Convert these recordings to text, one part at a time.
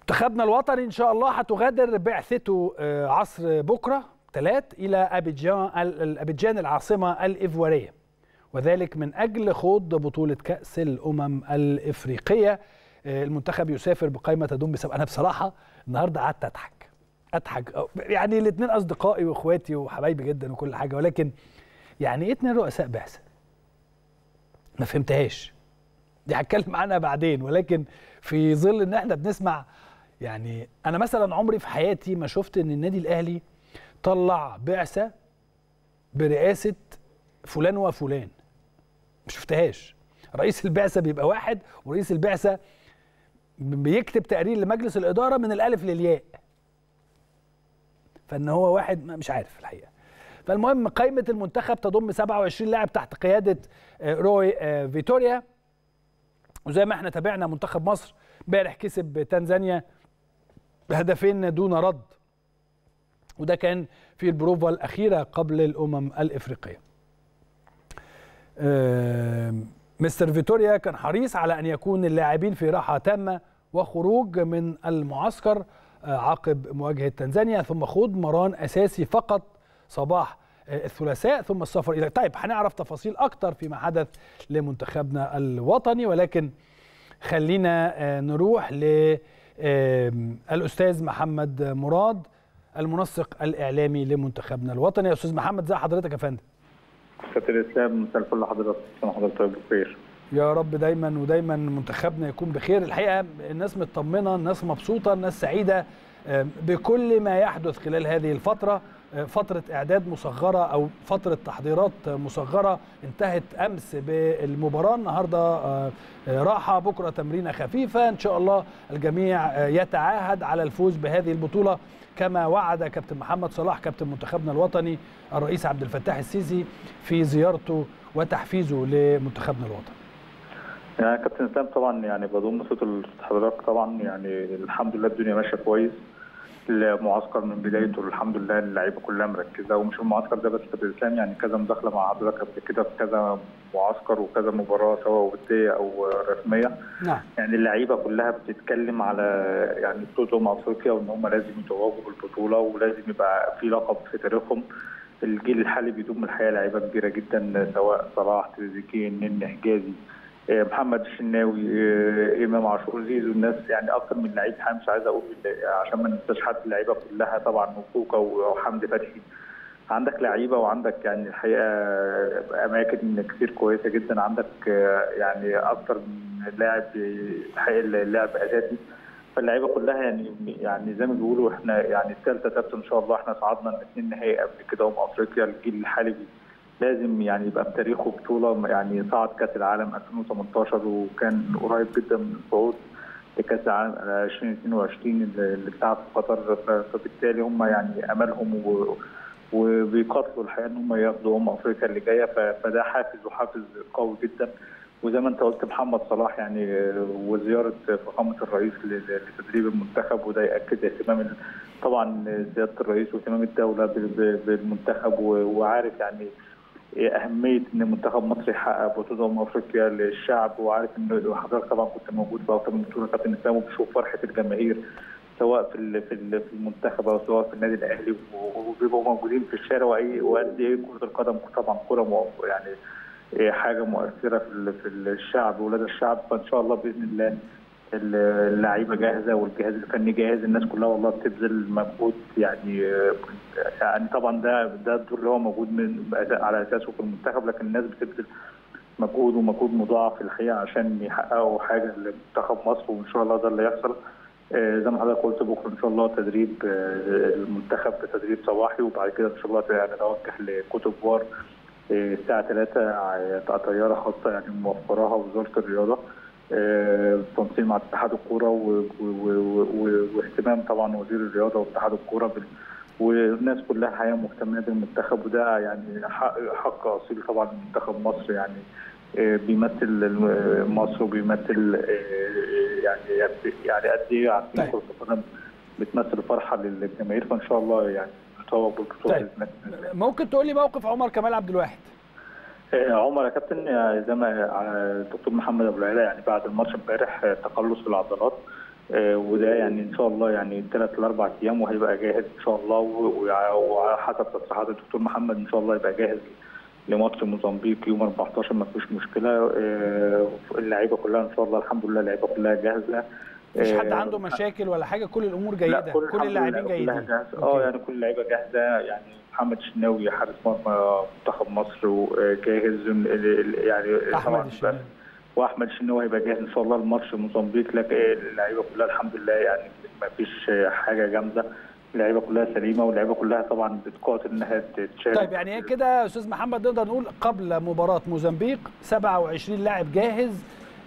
منتخبنا الوطني ان شاء الله هتغادر بعثته آه، عصر بكره ثلاث الى ابيجان ال- ابيجان العاصمه الايفواريه وذلك من اجل خوض بطوله كاس الامم الافريقيه آه، المنتخب يسافر بقائمه تضم بسبب انا بصراحه النهارده قعدت اضحك اضحك أو- يعني الاثنين اصدقائي واخواتي وحبايبي جدا وكل حاجه ولكن يعني ايه اتنين رؤساء بعثه ما فهمتهاش دي هتكلم عنها بعدين ولكن في ظل ان احنا بنسمع يعني انا مثلا عمري في حياتي ما شفت ان النادي الاهلي طلع بعثه برئاسه فلان وفلان ما شفتهاش رئيس البعثه بيبقى واحد ورئيس البعثه بيكتب تقرير لمجلس الاداره من الالف للياء فان هو واحد ما- مش عارف الحقيقه فالمهم قائمه المنتخب تضم 27 لاعب تحت قياده آه، روي آه، فيتوريا وزي ما احنا تابعنا منتخب مصر امبارح كسب تنزانيا بهدفين دون رد وده كان في البروفا الاخيره قبل الامم الافريقيه آم، مستر فيتوريا كان حريص على ان يكون اللاعبين في راحه تامه وخروج من المعسكر آه، عقب مواجهه تنزانيا ثم خوض مران اساسي فقط صباح آه، الثلاثاء ثم السفر الى طيب هنعرف تفاصيل اكتر فيما حدث لمنتخبنا الوطني ولكن خلينا آه، نروح للاستاذ محمد مراد المنسق الاعلامي لمنتخبنا الوطني يا استاذ محمد ازي حضرتك يا فندم كابتن الاسلام مساء الفل لحضرتك سنه حضرتك طيب بخير يا رب دايما ودايما منتخبنا يكون بخير الحقيقه الناس مطمنه الناس مبسوطه الناس سعيده آه، بكل ما يحدث خلال هذه الفتره آه، فتره اعداد مصغره او فتره تحضيرات مصغره انتهت امس بالمباراه النهارده آه، آه، راحه بكره تمرينه خفيفه ان شاء الله الجميع آه، يتعاهد على الفوز بهذه البطوله كما وعد كابتن محمد صلاح كابتن منتخبنا الوطني الرئيس عبد الفتاح السيسي في زيارته وتحفيزه لمنتخبنا الوطني يعني كابتن اسلام طبعا يعني بضم صوت حضرتك طبعا يعني الحمد لله الدنيا ماشيه كويس المعسكر من بدايته الحمد لله اللعيبه كلها مركزه ومش المعسكر ده بس كابتن اسلام يعني كذا مداخله مع حضرتك قبل كده في كذا معسكر وكذا مباراه سواء وديه او رسميه نعم يعني اللعيبه كلها بتتكلم على يعني بطوله امم افريقيا وان هم لازم يتوجوا بالبطوله ولازم يبقى في لقب في تاريخهم الجيل الحالي بيضم الحقيقه لعيبه كبيره جدا سواء صلاح تريزيجيه نني حجازي آه، محمد الشناوي آه، امام عاشور زيزو الناس يعني اكتر من لعيب حقيقة مش عايز اقول عشان ما ننساش حد اللعيبه كلها طبعا وكوكا وحمدي فتحي عندك لعيبه وعندك يعني الحقيقه اماكن كتير كويسه جدا عندك آه، يعني اكتر من لاعب الحقيقه اللعب اساسي فاللعيبه كلها يعني يعني زي ما بيقولوا احنا يعني الثالثه ثابته ان شاء الله احنا صعدنا الاثنين نهائي قبل كده امم افريقيا الجيل الحالي لازم يعني يبقى في تاريخه بطوله يعني صعد كاس العالم 2018 وكان قريب جدا من الصعود لكاس العالم 2022 اللي بتاع في قطر ف- فبالتالي هم يعني املهم و وبيقاتلوا الحقيقه ان هم ياخدوا امم افريقيا اللي جايه ف- فده حافز وحافز قوي جدا وزي ما انت قلت محمد صلاح يعني آه، وزياره فخامه الرئيس ل- لتدريب المنتخب وده ياكد اهتمام ال- طبعا سياده الرئيس واهتمام الدوله بال- بال- بالمنتخب و- وعارف يعني إيه اهميه ان منتخب مصر يحقق بطوله امم افريقيا للشعب وعارف ان حضرتك طبعا كنت موجود في اكتر من بطوله كابتن اسلام وبتشوف فرحه الجماهير سواء في ال- في ال- في المنتخب او سواء في النادي الاهلي و- وبيبقوا موجودين في الشارع واي وقد ايه كره القدم طبعا كره مؤ- يعني إيه حاجه مؤثره في ال- في الشعب واولاد الشعب فان شاء الله باذن الله اللعيبه جاهزه والجهاز الفني جاهز الناس كلها والله بتبذل مجهود يعني يعني طبعا ده ده الدور اللي هو موجود من على اساسه في المنتخب لكن الناس بتبذل مجهود ومجهود مضاعف في الحقيقه عشان يحققوا حاجه لمنتخب مصر وان شاء الله ده اللي يحصل آه، زي ما حضرتك قلت بكره ان شاء الله تدريب آه، المنتخب بتدريب صباحي وبعد كده ان شاء الله يعني نتوجه لكوت ديفوار آه، الساعه 3 طياره خاصه يعني موفراها وزاره الرياضه آه، تنسيق مع اتحاد الكوره و- و- و- و- واهتمام طبعا وزير الرياضه واتحاد الكوره بال- والناس كلها حقيقه مهتمه بالمنتخب وده يعني حق, حق اصيل طبعا منتخب مصر يعني آه، بيمثل الم- مصر وبيمثل آه، يعني يعني قد ايه عارفين طيب. كره القدم بتمثل فرحه للجماهير فان شاء الله يعني نتوج بالبطوله طيب. بإذن الله. ممكن تقول لي موقف عمر كمال عبد الواحد آه، عمر يا كابتن آه، زي ما آه، الدكتور محمد ابو العلا يعني بعد الماتش امبارح آه، تقلص في العضلات وده يعني ان شاء الله يعني ثلاث لاربع ايام وهيبقى جاهز ان شاء الله وعلى حسب تصريحات الدكتور محمد ان شاء الله يبقى جاهز لماتش موزمبيق يوم 14 ما فيش مشكله اللعيبه كلها ان شاء الله الحمد لله اللعيبه كلها جاهزه مش حد عنده مشاكل ولا حاجه كل الامور جيده كل, كل اللاعبين جيدين اه يعني كل اللعيبه جاهزه يعني محمد الشناوي حارس مرمى منتخب مصر وجاهز يعني احمد الشناوي واحمد الشناوي هيبقى جاهز ان شاء الله الماتش موزمبيق لكن اللعيبه كلها الحمد لله يعني ما فيش حاجه جامده اللعيبه كلها سليمه واللعيبه كلها طبعا بتقاتل انها تشارك طيب يعني هي كده يا استاذ محمد نقدر نقول قبل مباراه موزمبيق 27 لاعب جاهز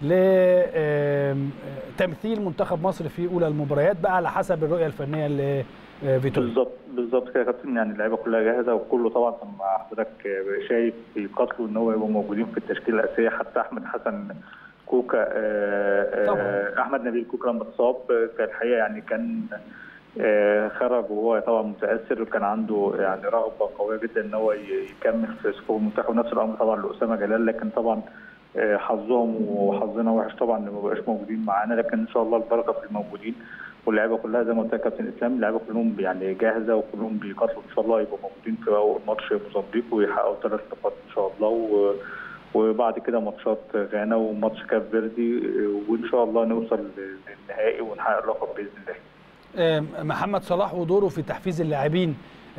لتمثيل منتخب مصر في اولى المباريات بقى على حسب الرؤيه الفنيه لفيتوريا بالظبط بالظبط كده يا كابتن يعني اللعيبه كلها جاهزه وكله طبعا مع حضرتك شايف بيقاتلوا ان هو يبقوا موجودين في التشكيله الاساسيه حتى احمد حسن كوكا طبعا. احمد نبيل كوكا لما اتصاب كان الحقيقه يعني كان خرج وهو طبعا متاثر وكان عنده يعني رغبه قويه جدا ان هو يكمل في صفوف المنتخب نفس الامر طبعا لاسامه جلال لكن طبعا حظهم وحظنا وحش طبعا ان ما بقاش موجودين معانا لكن ان شاء الله البركه في الموجودين واللعيبه كلها زي ما قلت لك كابتن اسلام اللعيبه كلهم يعني جاهزه وكلهم بيقاتلوا ان شاء الله يبقوا موجودين في اول ماتش موزمبيق ويحققوا ثلاث نقاط ان شاء الله و... وبعد كده ماتشات غانا وماتش كاب فيردي وان شاء الله نوصل للنهائي ونحقق اللقب باذن الله. محمد صلاح ودوره في تحفيز اللاعبين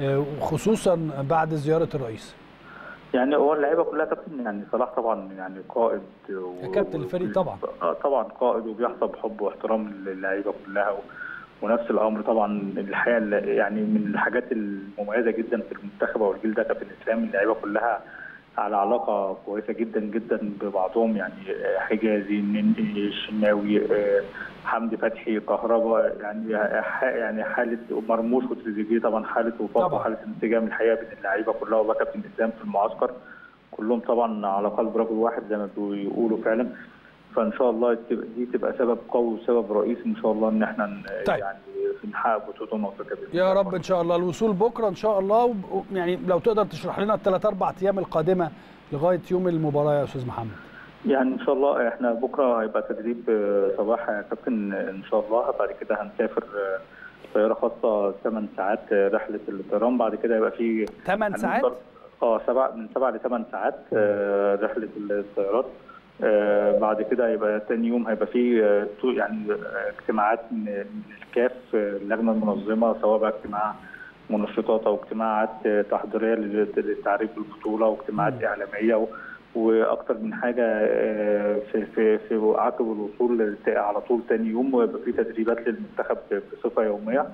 خصوصا بعد زياره الرئيس. يعني هو اللعيبه كلها كابتن يعني صلاح طبعا يعني قائد و... كابتن الفريق طبعا طبعا قائد وبيحظى بحب واحترام للعيبه كلها و... ونفس الامر طبعا الحقيقه يعني من الحاجات المميزه جدا في المنتخب او الجيل ده كابتن اسلام اللعيبه كلها على علاقه كويسه جدا جدا ببعضهم يعني حجازي النني الشناوي حمدي فتحي كهربا يعني يعني حاله مرموش وتريزيجيه طبعا حاله وفاق وحاله انسجام الحقيقه بين اللعيبه كلها والله كابتن اسلام في المعسكر كلهم طبعا على قلب رجل واحد زي ما بيقولوا فعلا فان شاء الله دي تبقى سبب قوي وسبب رئيسي ان شاء الله ان احنا طيب. يعني نحقق بطوله افريقيا يا رب ان شاء الله الوصول بكره ان شاء الله يعني لو تقدر تشرح لنا الثلاث اربع ايام القادمه لغايه يوم المباراه يا استاذ محمد يعني ان شاء الله احنا بكره هيبقى تدريب صباح يا كابتن ان شاء الله بعد كده هنسافر طياره خاصه 8 ساعات رحله الطيران بعد كده هيبقى في 8 ساعات؟ اه سبع من 7 ل 8 ساعات رحله الطيارات آه بعد كده هيبقى تاني يوم هيبقى في آه يعني اجتماعات من الكاف اللجنه المنظمه سواء بقى اجتماع منشطات او اجتماعات تحضيريه للتعريف بالبطوله واجتماعات م. اعلاميه واكثر من حاجه آه في في في عقب الوصول على طول تاني يوم ويبقى في تدريبات للمنتخب بصفه يوميه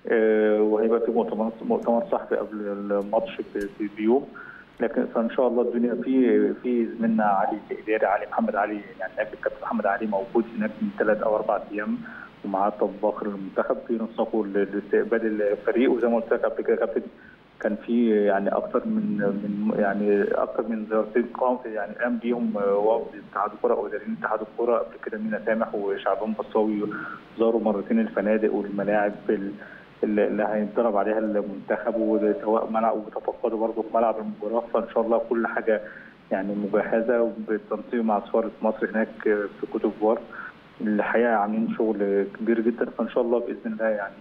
وهيبقى في مؤتمر مؤتمر صحفي قبل الماتش بيوم لكن فان شاء الله الدنيا في في زميلنا علي اداري علي محمد علي يعني نائب الكابتن محمد علي موجود هناك من ثلاث او اربع ايام ومعاه طباخ المنتخب بينسقوا لاستقبال الفريق وزي ما قلت لك قبل كده كابتن كان في يعني اكثر من من يعني اكثر من زيارتين قام يعني قام بيهم وفد اتحاد الكره او اداريين اتحاد الكره قبل كده مينا سامح وشعبان بصاوي زاروا مرتين الفنادق والملاعب اللي هيتدرب عليها المنتخب وسواء ملعب وتفقدوا برضه في ملعب المباراه فان شاء الله كل حاجه يعني مجهزه بالتنسيق مع سفاره مصر هناك في كوت ديفوار الحقيقه عاملين شغل كبير جدا فان شاء الله باذن الله يعني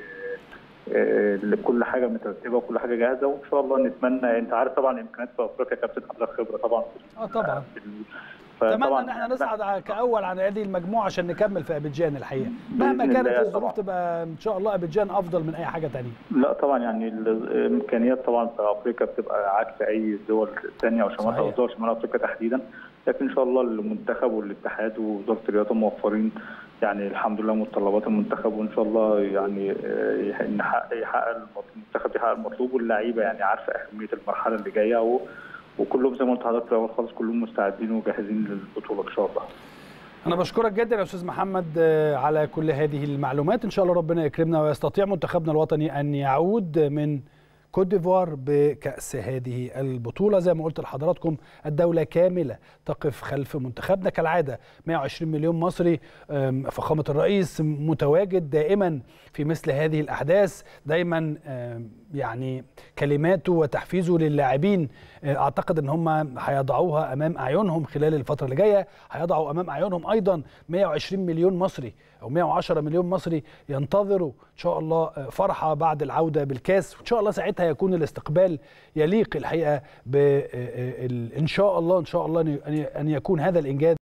كل حاجه مترتبه وكل حاجه جاهزه وان شاء الله نتمنى انت عارف طبعا الامكانيات في افريقيا كابتن حضرتك خبره طبعا اه طبعا اتمنى ان احنا نصعد كاول عن هذه المجموعه عشان نكمل في ابيجان الحقيقه مهما كانت الظروف تبقى ان شاء الله ابيجان افضل من اي حاجه ثانيه لا طبعا يعني الامكانيات طبعا في افريقيا بتبقى عكس اي دول ثانيه او شمال او دول شمال افريقيا تحديدا لكن ان شاء الله المنتخب والاتحاد ووزاره الرياضه موفرين يعني الحمد لله متطلبات المنتخب وان شاء الله يعني يحقق يحقق المنتخب يحقق المطلوب واللعيبه يعني عارفه اهميه المرحله اللي جايه وكلهم زي ما قلت لحضرتك في الاول خالص كلهم مستعدين وجاهزين للبطوله ان شاء الله. انا بشكرك جدا يا استاذ محمد على كل هذه المعلومات ان شاء الله ربنا يكرمنا ويستطيع منتخبنا الوطني ان يعود من كوت ديفوار بكأس هذه البطولة زي ما قلت لحضراتكم الدولة كاملة تقف خلف منتخبنا كالعادة 120 مليون مصري فخامة الرئيس متواجد دائما في مثل هذه الأحداث دايما يعني كلماته وتحفيزه للاعبين اعتقد ان هم هيضعوها امام اعينهم خلال الفتره اللي جايه هيضعوا امام اعينهم ايضا 120 مليون مصري او 110 مليون مصري ينتظروا ان شاء الله فرحه بعد العوده بالكاس وان شاء الله ساعتها يكون الاستقبال يليق الحقيقه ان شاء الله ان شاء الله ان يكون هذا الانجاز